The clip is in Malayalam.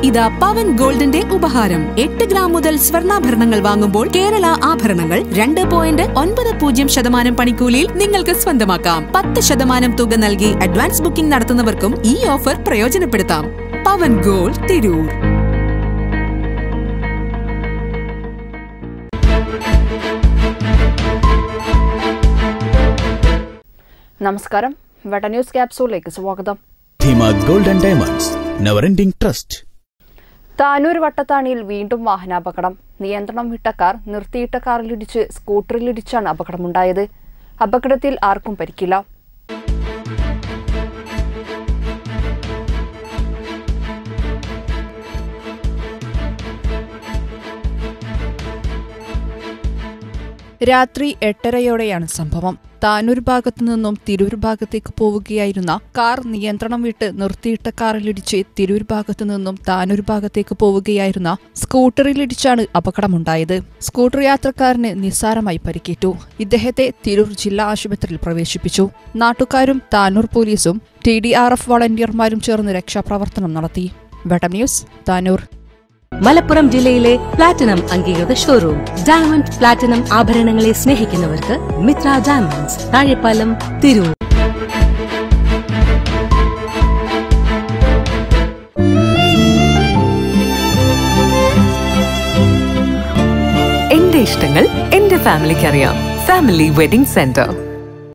ഇതാ പവൻ ഗോൾഡിന്റെ ഉപഹാരം എട്ട് ഗ്രാം മുതൽ സ്വർണ്ണാഭരണങ്ങൾ വാങ്ങുമ്പോൾ കേരള ആഭരണങ്ങൾ രണ്ട് പോയിന്റ് ഒൻപത് പൂജ്യം ശതമാനം പണിക്കൂലിയിൽ നിങ്ങൾക്ക് സ്വന്തമാക്കാം പത്ത് ശതമാനം തുക നൽകി അഡ്വാൻസ് ബുക്കിംഗ് നടത്തുന്നവർക്കും ഈ ഓഫർ പ്രയോജനപ്പെടുത്താം പവൻ ഗോൾഡ് തിരൂർ നമസ്കാരം വെട്ട ന്യൂസ് ക്യാപ്സൂളിലേക്ക് സ്വാഗതം Dheema gold and diamonds never ending trust Tanur വട്ടത്താണിയിൽ വീണ്ടും വാഹനാപകടം നിയന്ത്രണം വിട്ട കാർ നിർത്തിയിട്ട കാറിലിടിച്ച് സ്കൂട്ടറിലിടിച്ചാണ് അപകടമുണ്ടായത് അപകടത്തിൽ ആർക്കും പരിക്കില്ല രാത്രി എട്ടരയോടെയാണ് സംഭവം താനൂർ ഭാഗത്തു നിന്നും തിരൂർ ഭാഗത്തേക്ക് പോവുകയായിരുന്ന കാർ നിയന്ത്രണം വിട്ട് നിർത്തിയിട്ട കാറിലിടിച്ച് തിരൂർ ഭാഗത്തു നിന്നും താനൂർ ഭാഗത്തേക്ക് പോവുകയായിരുന്ന സ്കൂട്ടറിലിടിച്ചാണ് അപകടമുണ്ടായത് സ്കൂട്ടർ യാത്രക്കാരന് നിസ്സാരമായി പരിക്കേറ്റു ഇദ്ദേഹത്തെ തിരൂർ ജില്ലാ ആശുപത്രിയിൽ പ്രവേശിപ്പിച്ചു നാട്ടുകാരും താനൂർ പോലീസും ടി ഡി ആർ എഫ് വളണ്ടിയർമാരും ചേർന്ന് രക്ഷാപ്രവർത്തനം നടത്തി വെട്ടം ന്യൂസ് താനൂർ മലപ്പുറം ജില്ലയിലെ പ്ലാറ്റിനം അംഗീകൃത ഷോറൂം ഡയമണ്ട് പ്ലാറ്റിനം ആഭരണങ്ങളെ സ്നേഹിക്കുന്നവർക്ക് മിത്ര ഡയമണ്ട്സ് താഴെപ്പാലം തിരൂർ എന്റെ ഇഷ്ടങ്ങൾ എന്റെ ഫാമിലിക്ക് അറിയാം ഫാമിലി വെഡിംഗ് സെന്റർ